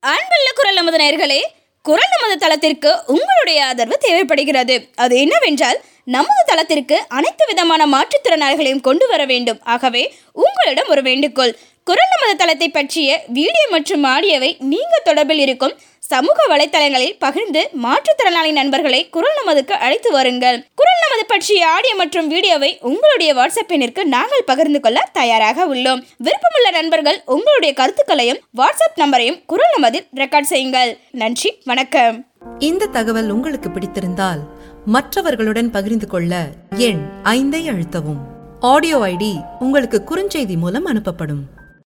அன்புள்ள குரல் நமது நேயர்களே குரல் நமது தளத்திற்கு உங்களுடைய ஆதரவு தேவைப்படுகிறது அது என்னவென்றால் நமது தளத்திற்கு அனைத்து விதமான மாற்றுத்திறனாளிகளையும் கொண்டு வர வேண்டும் ஆகவே உங்களிடம் ஒரு வேண்டுகோள் குரல் நமது தளத்தை பற்றிய வீடியோ மற்றும் ஆடியோவை நீங்கள் தொடர்பில் இருக்கும் சமூக வலைத்தளங்களில் பகிர்ந்து மாற்றுத்திறனாளி நண்பர்களை குரல் நமதுக்கு அழைத்து வருங்கள் குரல் நமது பற்றிய ஆடியோ மற்றும் வீடியோவை உங்களுடைய வாட்ஸ்அப் எண்ணிற்கு நாங்கள் பகிர்ந்து கொள்ள தயாராக உள்ளோம் விருப்பமுள்ள நண்பர்கள் உங்களுடைய கருத்துக்களையும் வாட்ஸ்அப் நம்பரையும் குரல் நமதில் ரெக்கார்ட் செய்யுங்கள் நன்றி வணக்கம் இந்த தகவல் உங்களுக்கு பிடித்திருந்தால் மற்றவர்களுடன் பகிர்ந்து கொள்ள எண் ஐந்தை அழுத்தவும் ஆடியோ ஐடி உங்களுக்கு குறுஞ்செய்தி மூலம் அனுப்பப்படும்